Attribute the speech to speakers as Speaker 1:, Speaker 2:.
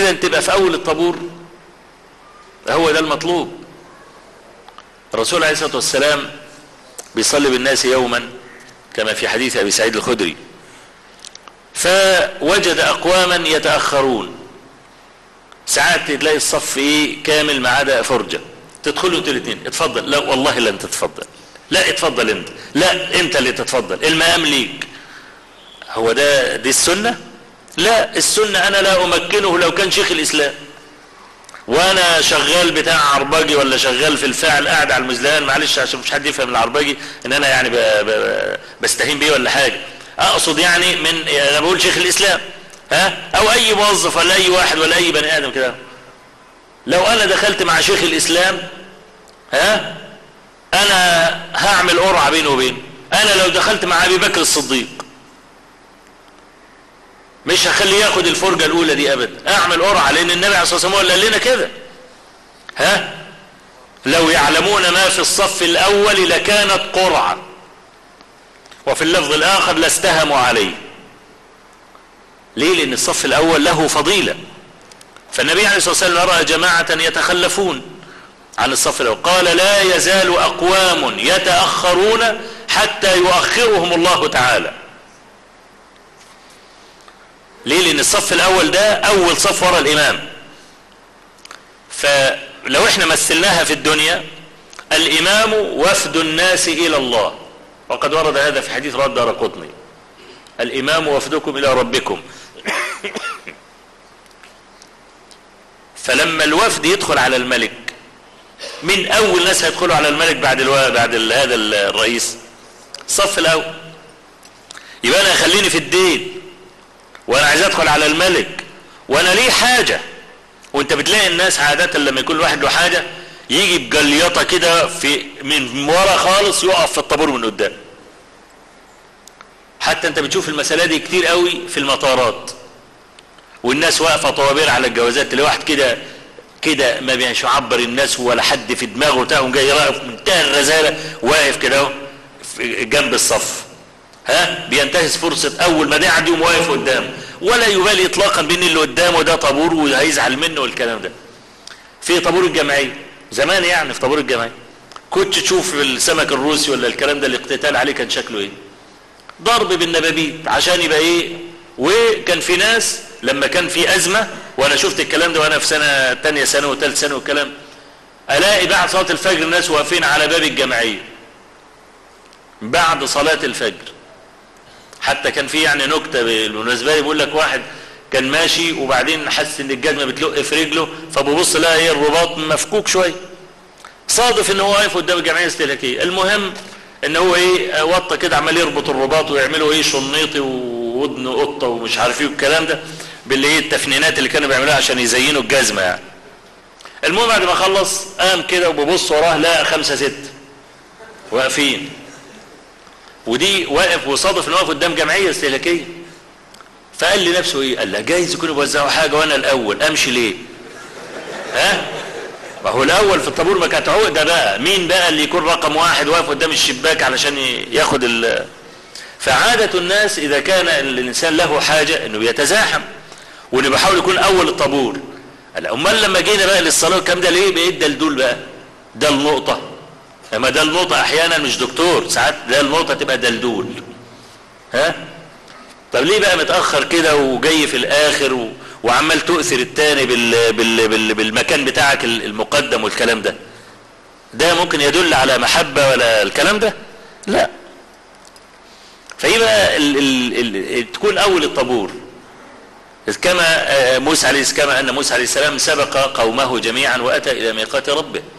Speaker 1: كده ان تبقى في اول الطابور هو ده المطلوب الرسول عليه الصلاة والسلام بيصلي بالناس يوما كما في حديث ابي سعيد الخدري فوجد اقواما يتأخرون ساعات تلاقي الصف ايه كامل ما عدا فرجة تدخلوا انتوا الاثنين اتفضل لا والله لا انت تتفضل لا اتفضل انت لا انت اللي تتفضل المقام ليك هو ده دي السنة لا السنة انا لا امكنه لو كان شيخ الاسلام وانا شغال بتاع عربجي ولا شغال في الفعل قاعد على المزلان معلش عشان مش حد يفهم العربجي ان انا يعني ب ب بستهين بيه ولا حاجة اقصد يعني من انا بقول شيخ الاسلام ها او اي موظف ولا اي واحد ولا اي بني ادم كده لو انا دخلت مع شيخ الاسلام ها انا هعمل قرعة بينه وبينه انا لو دخلت مع ابي بكر الصديق مش هخليه ياخد الفرجة الاولى دي ابدا اعمل قرعة لان النبي عليه الصلاة والسلام قال لنا كده ها لو يعلمون ما في الصف الاول لكانت قرعة وفي اللفظ الاخر لاستهموا عليه ليه لان الصف الاول له فضيلة فالنبي عليه الصلاة والسلام رأى جماعة يتخلفون عن الصف الاول قال لا يزال اقوام يتأخرون حتى يؤخرهم الله تعالى ليه لان الصف الاول ده اول صف ورا الامام فلو احنا مثلناها في الدنيا الامام وفد الناس الى الله وقد ورد هذا في حديث رد دار قطني الامام وفدكم الى ربكم فلما الوفد يدخل على الملك من اول ناس هيدخلوا على الملك بعد الو... بعد ال... هذا الرئيس الصف الاول يبقى انا خليني في الدين وانا عايز ادخل على الملك وانا ليه حاجة وانت بتلاقي الناس عادة لما يكون واحد له حاجة يجي بجليطة كده في من ورا خالص يقف في الطابور من قدام حتى انت بتشوف المسألة دي كتير قوي في المطارات والناس واقفة طوابير على الجوازات تلاقي واحد كده كده ما بيش يعبر الناس ولا حد في دماغه بتاعهم جاي واقف منتهى الرزالة واقف كده اهو جنب الصف ها بينتهز فرصة اول ما يعدي يقوم واقف قدامه ولا يبالي اطلاقا بان اللي قدامه ده طابور وهيزعل منه والكلام ده في طابور الجمعية زمان يعني في طابور الجمعية كنت تشوف السمك الروسي ولا الكلام ده الاقتتال عليه كان شكله ايه ضرب بالنبابيت عشان يبقى ايه وكان في ناس لما كان في ازمة وانا شفت الكلام ده وانا في سنة تانية سنة وثالث سنة والكلام الاقي بعد صلاة الفجر الناس واقفين على باب الجمعية بعد صلاة الفجر حتى كان في يعني نكتة بالمناسبة لي بيقول لك واحد كان ماشي وبعدين حس ان الجزمة بتلق في رجله فببص لقى ايه الرباط مفكوك شوية صادف ان هو واقف قدام الجمعية الاستهلاكية المهم ان هو ايه وطى كده عمال يربط الرباط ويعملوا ايه شنيطي وودن قطة ومش عارف ايه والكلام ده باللي ايه التفنينات اللي كانوا بيعملوها عشان يزينوا الجزمة يعني المهم بعد ما خلص قام كده وببص وراه لقى خمسة ستة واقفين ودي واقف وصادف ان واقف قدام جمعيه استهلاكيه فقال لنفسه ايه قال لا جايز يكونوا بيوزعوا حاجه وانا الاول امشي ليه ها ما هو الاول في الطابور ما كانت عقده بقى مين بقى اللي يكون رقم واحد واقف قدام الشباك علشان ياخد ال فعادة الناس اذا كان الانسان له حاجة انه بيتزاحم وانه بيحاول يكون اول الطابور قال امال لما جينا بقى للصلاة والكلام ده ليه بقيت دلدول بقى ده النقطة اما ده النقطة احيانا مش دكتور ساعات ده النقطة تبقى دلدول ها طب ليه بقى متأخر كده وجاي في الاخر و... وعمال تؤثر التاني بال... بال... بال... بالمكان بتاعك المقدم والكلام ده ده ممكن يدل على محبة ولا الكلام ده لا فيبقى ال... ال... ال... تكون اول الطابور كما موسى عليه كما ان موسى عليه السلام سبق قومه جميعا واتى الى ميقات ربه